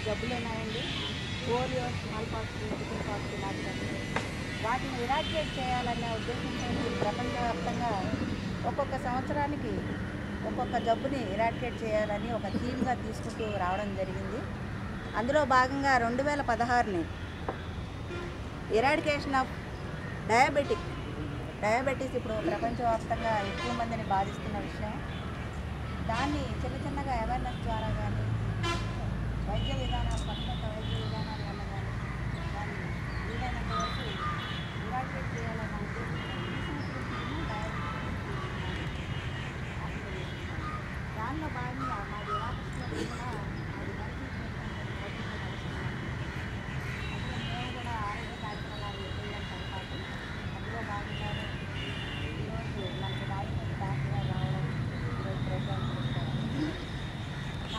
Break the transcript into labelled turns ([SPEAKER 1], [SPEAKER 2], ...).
[SPEAKER 1] జబ్బులు ఉన్నాయండి polio smallpox chickenpox ఇలాంటి జబ్బులు వాటిని ఇరాడికేట్ చేయాలనే ఉద్దేశంతో ప్రపంచవ్యాప్తంగా ఒక్కొక్క సంవత్సరానికి ఒక్కొక్క జబ్బుని ఇరాడికేట్ చేయాలని ఒక థీమ్గా తీసుకుంటూ రావడం జరిగింది అందులో భాగంగా రెండు వేల పదహారుని ఇరాడికేషన్ ఆఫ్ డయాబెటిక్ డయాబెటీస్ ఇప్పుడు ప్రపంచవ్యాప్తంగా ఎక్కువ మందిని బాధిస్తున్న విషయం దాన్ని చిన్న చిన్నగా అవేర్నెస్ ద్వారా కానీ